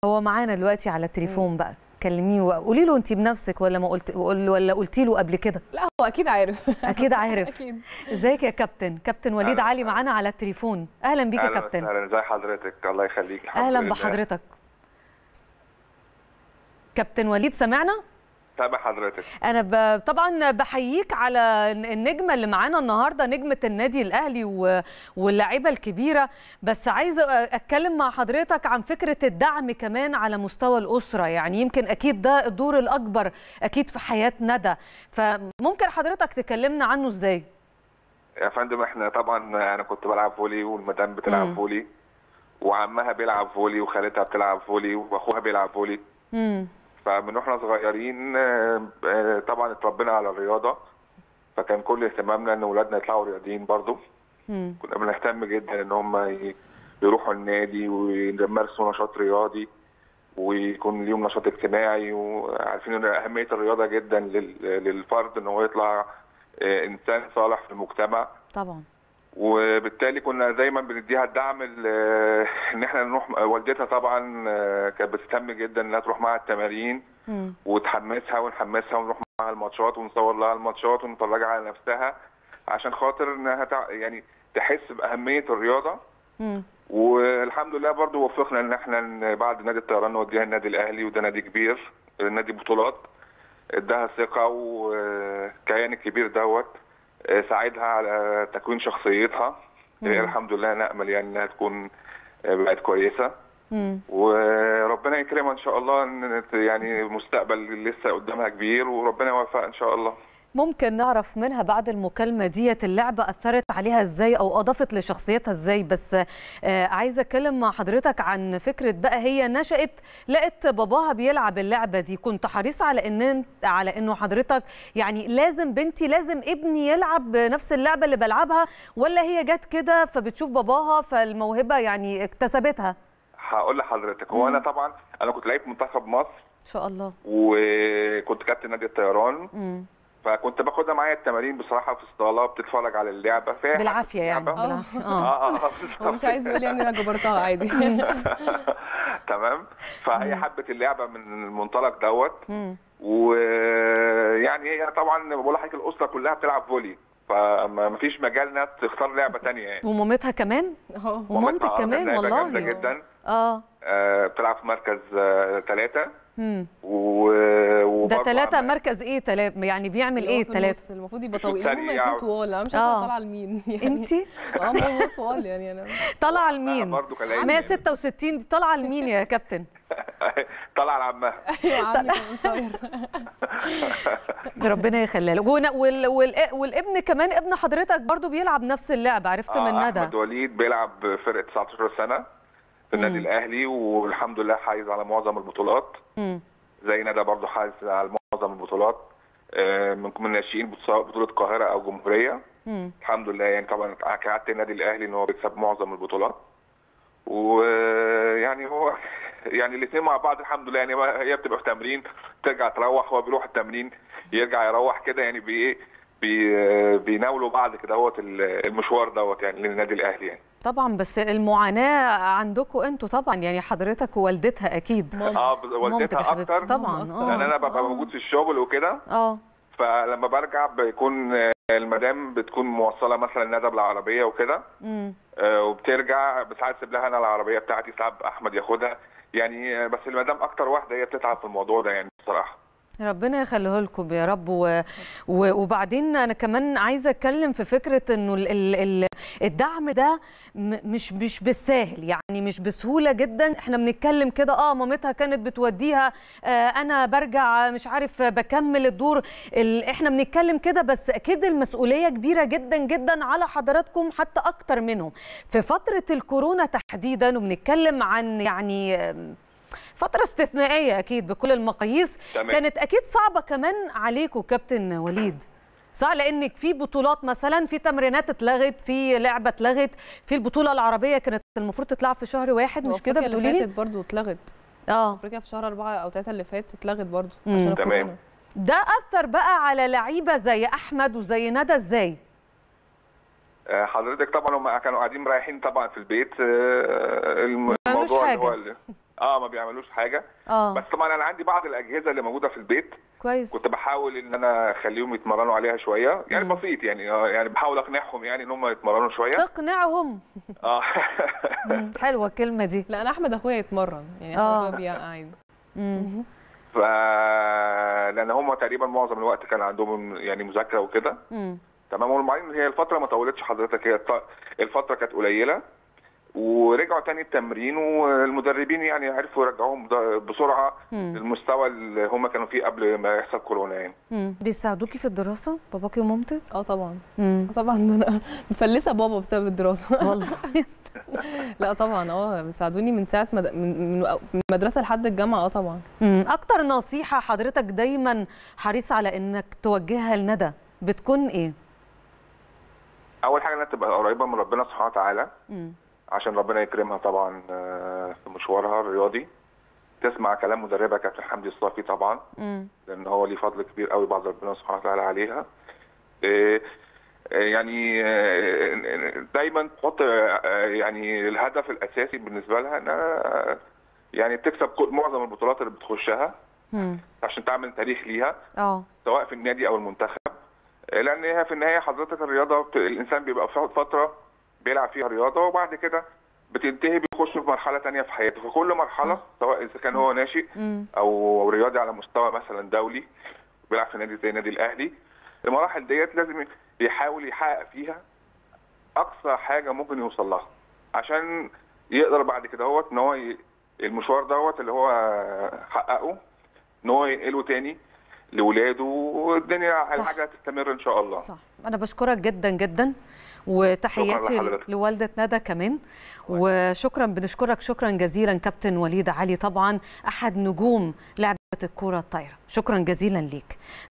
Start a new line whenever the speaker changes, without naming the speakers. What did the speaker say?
هو معانا دلوقتي على التليفون بقى كلميه وقولي له انت بنفسك ولا ما قلت ولا قلتي له قبل كده
لا هو اكيد عارف
اكيد عارف
اكيد
ازيك يا كابتن كابتن وليد
أهلا
علي
وسهلا.
معانا على التليفون اهلا بيك يا
اهلا
كابتن
وسهلا ازي حضرتك الله يخليك الحمد
اهلا
لله.
بحضرتك كابتن وليد سمعنا
تابع حضرتك
انا ب... طبعا بحييك على النجمه اللي معانا النهارده نجمه النادي الاهلي و... واللاعيبه الكبيره بس عايزه اتكلم مع حضرتك عن فكره الدعم كمان على مستوى الاسره يعني يمكن اكيد ده الدور الاكبر اكيد في حياه ندى فممكن حضرتك تكلمنا عنه ازاي
يا فندم احنا طبعا انا كنت بلعب فولي والمدام بتلعب
مم.
فولي وعمها بيلعب فولي وخالتها بتلعب فولي واخوها بيلعب فولي
امم
فمن واحنا صغيرين آه، آه، طبعا اتربينا على الرياضه فكان كل اهتمامنا ان اولادنا يطلعوا رياضيين برضو
امم
كنا بنهتم جدا ان هم ي- يروحوا النادي ويمارسوا نشاط رياضي ويكون ليهم نشاط اجتماعي وعارفين ان اهميه الرياضه جدا لل- للفرد ان هو يطلع آه، انسان صالح في المجتمع
طبعا
وبالتالي كنا دايما بنديها الدعم ال- ان احنا نروح والدتها طبعا آه، كانت بتهتم جدا انها تروح معاها التمارين
امم
وتحمسها ونحمسها ونروح معاها الماتشات ونصور لها الماتشات ونفرجها على نفسها عشان خاطر انها تع- يعني تحس باهميه الرياضه
امم
والحمد لله برضو وفقنا ان احنا ن- بعد نادي الطيران نوديها النادي الاهلي وده نادي كبير نادي بطولات اداها ثقه وكيان الكبير دوت آه، ساعدها على تكوين شخصيتها
مم.
هي الحمد لله نامل يعني انها تكون آه، بقت كويسه
امم
وربنا يكرمها ان شاء الله ان يعني مستقبل لسه قدامها كبير وربنا يوفقها ان شاء الله
ممكن نعرف منها بعد المكالمة ديت اللعبة أثرت عليها إزاي أو أضافت لشخصيتها إزاي بس آه عايزة أتكلم مع حضرتك عن فكرة بقى هي نشأت لقت باباها بيلعب اللعبة دي كنت حريص على إن أنت- على إنه حضرتك يعني لازم بنتي لازم ابني يلعب نفس اللعبة اللي بلعبها ولا هي جت كده فبتشوف باباها فالموهبة يعني اكتسبتها
هقول لحضرتك هو انا طبعا انا كنت لعيب منتخب مصر
إن شاء الله
وكنت كابتن نادي الطيران
مم.
فكنت باخدها معايا التمارين بصراحه في الصاله بتتفرج على اللعبه فهي
بالعافية يعني
اللعبة.
بالعافية
اه
آه.
اه
هو مش عايز يقول يعني انا جبرتها عادي
تمام فهي حبت اللعبه من المنطلق دوت
مم.
ويعني هي طبعا بقول لحضرتك الاسره كلها بتلعب فولي فما فيش مجال انها تختار لعبه ثانيه يعني
ومامتها كمان
اهو
ومامتك
مامتها، آه،
كمان
لعيبة
والله
جامده جدا
اه
آه، بتلعب في مركز ثلاثه
مم.
و
ده
وبرضه
ثلاثة
عم-
مركز ايه ثلاثة يعني بيعمل
اللي هو
ايه
في
ثلاثة
النص، المفروض يبقى
شوط
طويل هم
سريع
الاثنين
و-
طوال انا مش
آه.
عارفه طالعه لمين يعني
انت
اه ما هو طوال يعني انا
طالعة لمين
برضه كان لعيب
166 دي طالعة لمين يا كابتن
طلع لعمها
ايوه عمي كان قصير
ربنا يخليها له ون- وال... وال... والابن كمان ابن حضرتك برضو بيلعب نفس اللعبة عرفت من
آه،
ندى
احمد وليد بيلعب فرقه 19 سنه في النادي الاهلي والحمد لله حايز على معظم البطولات
مم.
زي ندى برضه حايز على معظم البطولات آه، من من الناشئين سواء بطوله القاهره او جمهوريه
مم.
الحمد لله يعني طبعا كعادة النادي الاهلي ان هو بيكسب معظم البطولات ويعني هو يعني الاثنين مع بعض الحمد لله يعني ما- هي بتبقى في تمرين ترجع تروح هو بيروح التمرين يرجع يروح كده يعني بي ايه بي بيناولوا بعض كده هوت المشوار دوت يعني للنادي الاهلي يعني
طبعا بس المعاناة عندكم انتوا طبعا يعني حضرتك ووالدتها اكيد
ماما
اه
مامتك يا
والدتها
حبيبتي
اكتر
طبعا
أكتر.
لان
اه
انا ببقى
آه.
موجود في الشغل وكده
اه
فلما برجع بيكون آه، المدام بتكون موصله مثلا ندى بالعربيه وكده
مم.
آه، وبترجع بس عايز اسيب لها انا العربيه بتاعتي ساعات احمد ياخدها يعني آه، بس المدام اكتر واحده هي بتتعب في الموضوع ده يعني بصراحه
ربنا يخليه لكم يا رب و... و... وبعدين انا كمان عايزه اتكلم في فكره انه ال... ال... ال... الدعم ده م... مش مش بالساهل يعني مش بسهوله جدا احنا بنتكلم كده اه مامتها كانت بتوديها آه انا برجع مش عارف بكمل الدور ال... احنا بنتكلم كده بس اكيد المسؤوليه كبيره جدا جدا على حضراتكم حتى اكتر منهم في فتره الكورونا تحديدا وبنتكلم عن يعني آم، فترة استثنائية أكيد بكل المقاييس
تمام.
كانت أكيد صعبة كمان عليكم كابتن وليد صح لانك في بطولات مثلا في تمرينات اتلغت في لعبه اتلغت في البطوله العربيه كانت المفروض تتلعب في شهر واحد مش كده
وأفريقيا
بتقولي
اللي
لي
فاتت برضه اتلغت
اه
افريقيا في شهر أربعة او ثلاثة اللي فات اتلغت برضه
مم.
عشان
تمام.
الكورونا
ده اثر بقى على لعيبه زي احمد وزي ندى ازاي
آه، حضرتك طبعا هم كانوا قاعدين مريحين طبعا في البيت آه، الم-
ما عملوش
الموضوع
حاجة.
اللي هو اللي- اه ما بيعملوش حاجه
اه
بس طبعا انا عندي بعض الاجهزه اللي موجوده في البيت
كويس
كنت بحاول ان انا اخليهم يتمرنوا عليها شويه يعني
مم.
بسيط يعني آه، يعني بحاول اقنعهم يعني ان هم يتمرنوا شويه
تقنعهم
اه
مم، حلوه الكلمه دي
لا انا احمد اخويا يتمرن يعني
آه.
احمد اخويا عادي
مم.
ف لان هم تقريبا معظم الوقت كان عندهم يعني مذاكره وكده
مم.
تمام وبعدين هي الفتره ما طولتش حضرتك هي الط- الفتره كانت قليله ورجعوا تاني التمرين والمدربين يعني عرفوا يرجعوهم ب- بسرعه
مم.
للمستوى اللي هم كانوا فيه قبل ما يحصل كورونا يعني
مم. بيساعدوكي في الدراسه باباكي ومامتك
اه طبعا
مم.
آه طبعا ده انا مفلسه بابا بسبب الدراسه
والله
لا طبعا اه بيساعدوني من ساعه مد... من من من المدرسه لحد الجامعه اه طبعا
مم. اكتر نصيحه حضرتك دايما حريص على انك توجهها لندى بتكون ايه
اول حاجه انها تبقى قريبه من ربنا سبحانه وتعالى
مم.
عشان ربنا يكرمها طبعا آه، في مشوارها الرياضي تسمع كلام مدربها كابتن حمدي الصافي طبعا
مم.
لان هو ليه فضل كبير قوي بعد ربنا سبحانه وتعالى عليها آه، آه، يعني آه، دايما تحط آه، يعني الهدف الاساسي بالنسبه لها انها يعني تكسب كل- معظم البطولات اللي بتخشها
مم.
عشان تعمل تاريخ ليها
اه
سواء في النادي او المنتخب آه، لان هي في النهايه حضرتك الرياضه بت- الانسان بيبقى في فتره بيلعب فيها رياضه وبعد كده بتنتهي بيخش في مرحله تانية في حياته فكل مرحله
صح.
سواء اذا كان هو ناشئ
مم.
او رياضي على مستوى مثلا دولي بيلعب في نادي زي نادي الاهلي المراحل ديت لازم يحاول يحقق فيها اقصى حاجه ممكن يوصل لها عشان يقدر بعد كده هوت ان هو ي... المشوار دوت اللي هو حققه ان هو ينقله تاني لاولاده والدنيا
صح.
الحاجه هتستمر ان شاء الله
صح انا بشكرك جدا جدا وتحياتي
شكراً لحضرتك.
لوالده ندى كمان وشكرا بنشكرك شكرا جزيلا كابتن وليد علي طبعا احد نجوم لعبه الكره الطايره شكرا جزيلا ليك